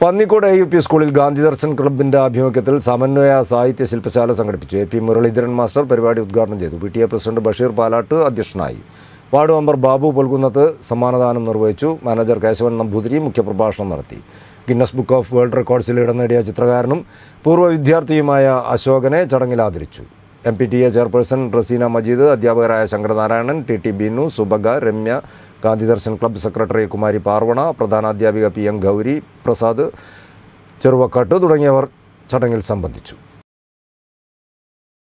Pannikode A U P സ്കൂളിൽ ഗാന്ധി ദർശൻ ക്ലബിന്റെ ആഭിമുഖ്യത്തിൽ സമന്വയ സാഹിത്യ ശില്പശാല സംഘടിപ്പിച്ചു എ പി മുരളീധരൻ മാസ്റ്റർ പരിപാടി ഉദ്ഘാടനം ചെയ്തു P T A president Basheer Palatt അധ്യക്ഷനായി വാർഡ് മെമ്പർ ബാബു പൊൽകുന്നത്ത് സമ്മാനദാനം നിർവഹിച്ചു മാനേജർ കേശവൻ നമ്പൂതിരി മുഖ്യപ്രഭാഷണം നടത്തി ഗിന്നസ് ബുക്ക് ഓഫ് വേൾഡ് റെക്കോർഡ്സിൽ ഇടം നേടിയ ചിത്രകാരനും പൂർവ്വ വിദ്യാർത്ഥിയുമായ അശോകനെ ചടങ്ങിൽ ആദരിച്ചു M P T A chairperson Raseena Majeed അധ്യാപകരായ Sankaranarayanan T T Binu Subhaga Ramya Gandhi Darshan club secretary Kumari Parvana പ്രധാനാധ്യാപിക പി എം ഗൗരി പ്രസാദ് ചെറുവക്കാട്ട് തുടങ്ങിയവർ ചടങ്ങിൽ സംബന്ധിച്ചു